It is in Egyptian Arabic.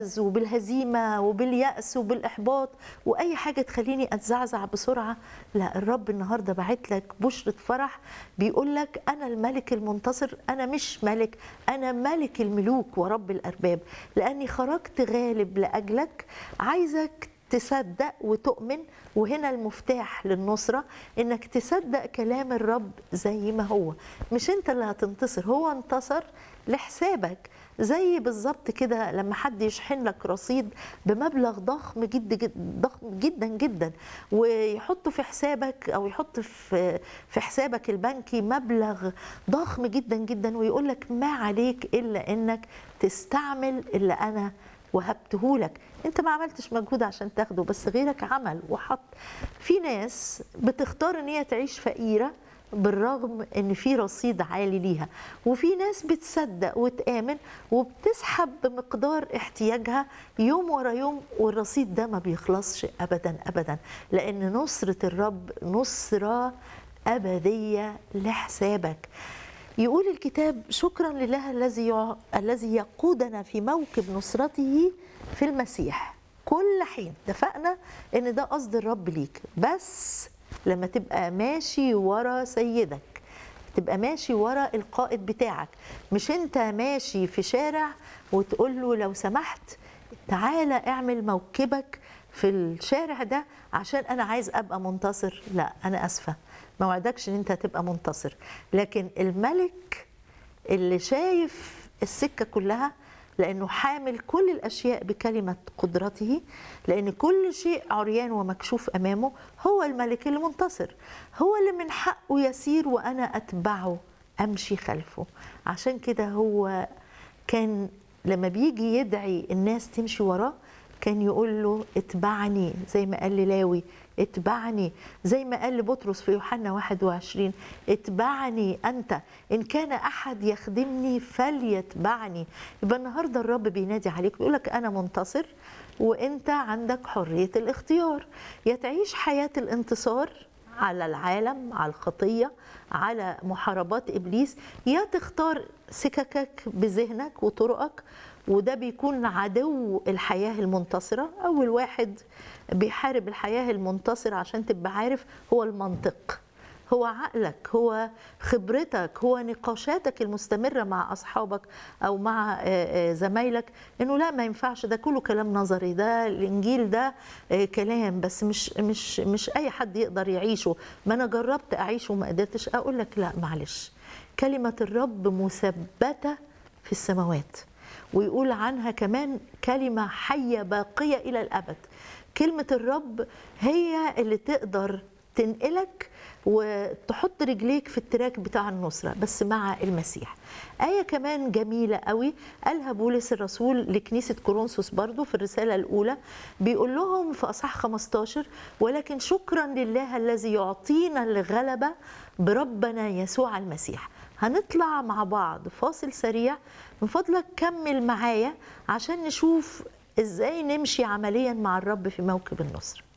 وبالهزيمه وباليأس وبالاحباط واي حاجه تخليني اتزعزع بسرعه لا الرب النهارده باعت لك بشره فرح بيقول لك انا الملك المنتصر انا مش ملك انا ملك الملوك ورب الارباب لاني خرجت غالب لاجلك عايزك تصدق وتؤمن وهنا المفتاح للنصرة انك تصدق كلام الرب زي ما هو مش انت اللي هتنتصر هو انتصر لحسابك زي بالظبط كده لما حد يشحن لك رصيد بمبلغ ضخم جدا جدا ضخم جدا جدا ويحطه في حسابك او يحط في في حسابك البنكي مبلغ ضخم جدا جدا ويقول لك ما عليك الا انك تستعمل اللي انا وهبته لك انت ما عملتش مجهود عشان تاخده بس غيرك عمل وحط في ناس بتختار ان هي تعيش فقيره بالرغم ان في رصيد عالي ليها وفي ناس بتصدق وتامن وبتسحب بمقدار احتياجها يوم ورا يوم والرصيد ده ما بيخلصش ابدا ابدا لان نصره الرب نصره ابديه لحسابك يقول الكتاب شكرا لله الذي الذي يقودنا في موكب نصرته في المسيح كل حين اتفقنا ان ده قصد الرب ليك بس لما تبقى ماشي ورا سيدك تبقى ماشي ورا القائد بتاعك مش انت ماشي في شارع وتقول له لو سمحت تعالى اعمل موكبك في الشارع ده عشان انا عايز ابقى منتصر لا انا اسفه ما وعدكش ان انت هتبقى منتصر لكن الملك اللي شايف السكه كلها لانه حامل كل الاشياء بكلمه قدرته لان كل شيء عريان ومكشوف امامه هو الملك اللي منتصر هو اللي من حقه يسير وانا اتبعه امشي خلفه عشان كده هو كان لما بيجي يدعي الناس تمشي وراه كان يقول له اتبعني زي ما قال للاوي اتبعني زي ما قال لبطرس في يوحنا 21 اتبعني انت ان كان احد يخدمني فليتبعني يبقى النهارده الرب بينادي عليك بيقول لك انا منتصر وانت عندك حريه الاختيار يا تعيش حياه الانتصار على العالم على الخطيه على محاربات ابليس يا تختار سككك بذهنك وطرقك وده بيكون عدو الحياه المنتصره اول واحد بيحارب الحياه المنتصره عشان تبقى عارف هو المنطق هو عقلك هو خبرتك هو نقاشاتك المستمرة مع أصحابك أو مع زمايلك إنه لا ما ينفعش ده كله كلام نظري ده الإنجيل ده كلام بس مش مش مش أي حد يقدر يعيشه ما أنا جربت أعيشه وما قدرتش أقول لك لا معلش كلمة الرب مثبتة في السماوات ويقول عنها كمان كلمة حية باقية إلى الأبد كلمة الرب هي اللي تقدر تنقلك وتحط رجليك في التراك بتاع النصرة بس مع المسيح آية كمان جميلة قوي قالها بولس الرسول لكنيسة كورنثوس برضو في الرسالة الأولى بيقول لهم في أصح 15 ولكن شكرا لله الذي يعطينا الغلبة بربنا يسوع المسيح هنطلع مع بعض فاصل سريع من فضلك كمل معايا عشان نشوف ازاي نمشي عمليا مع الرب في موكب النصر